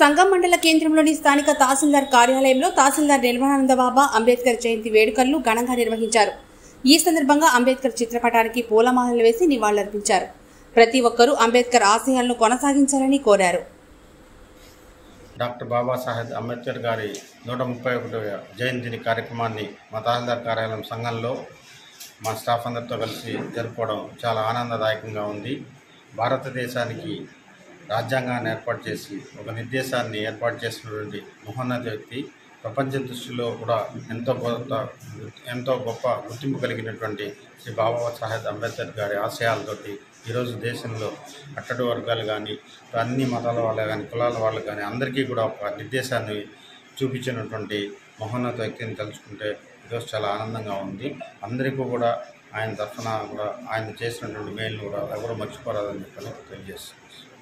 సంగం మండల కేంద్రంలోని స్థానిక తహసీల్దార్ కార్యాలయంలో తహసీల్దార్ నిర్మలానంద బాబా అంబేద్కర్ జయంతి వేడుకలను ఘనంగా నిర్వహించారు ఈ సందర్భంగా అంబేద్కర్ చిత్రపటానికి పూలమాలలు వేసి నివాళులర్పించారు ప్రతి ఒక్కరూ అంబేద్కర్ ఆశయాలను కొనసాగించాలని కోరారు డాక్టర్ బాబాసాహెబ్ అంబేద్కర్ గారి నూట ముప్పై ఒకటవ జయంతిని కార్యక్రమాన్ని మా తహసీల్దార్ కార్యాలయం సంఘంలో మా స్టాఫ్ అందరితో కలిసి జరుపుకోవడం చాలా ఆనందదాయకంగా ఉంది భారతదేశానికి రాజ్యాంగాన్ని ఏర్పాటు చేసి ఒక నిర్దేశాన్ని ఏర్పాటు చేసినటువంటి మహోన్నత వ్యక్తి ప్రపంచ దృష్టిలో కూడా ఎంతో గొప్ప ఎంతో గొప్ప గుర్తింపు కలిగినటువంటి శ్రీ బాబాసాహెబ్ అంబేద్కర్ గారి ఆశయాలతోటి ఈరోజు దేశంలో అట్టడు వర్గాలు కానీ అన్ని మతాల వాళ్ళు కానీ కులాల వాళ్ళు కానీ అందరికీ కూడా ఒక నిర్దేశాన్ని చూపించినటువంటి మహోన్నత వ్యక్తిని తలుచుకుంటే ఈరోజు చాలా ఆనందంగా ఉంది అందరికీ కూడా ఆయన తరఫున కూడా ఆయన చేసినటువంటి మేలును కూడా ఎవరు మర్చిపోరాదని చెప్పని తెలియజేస్తుంది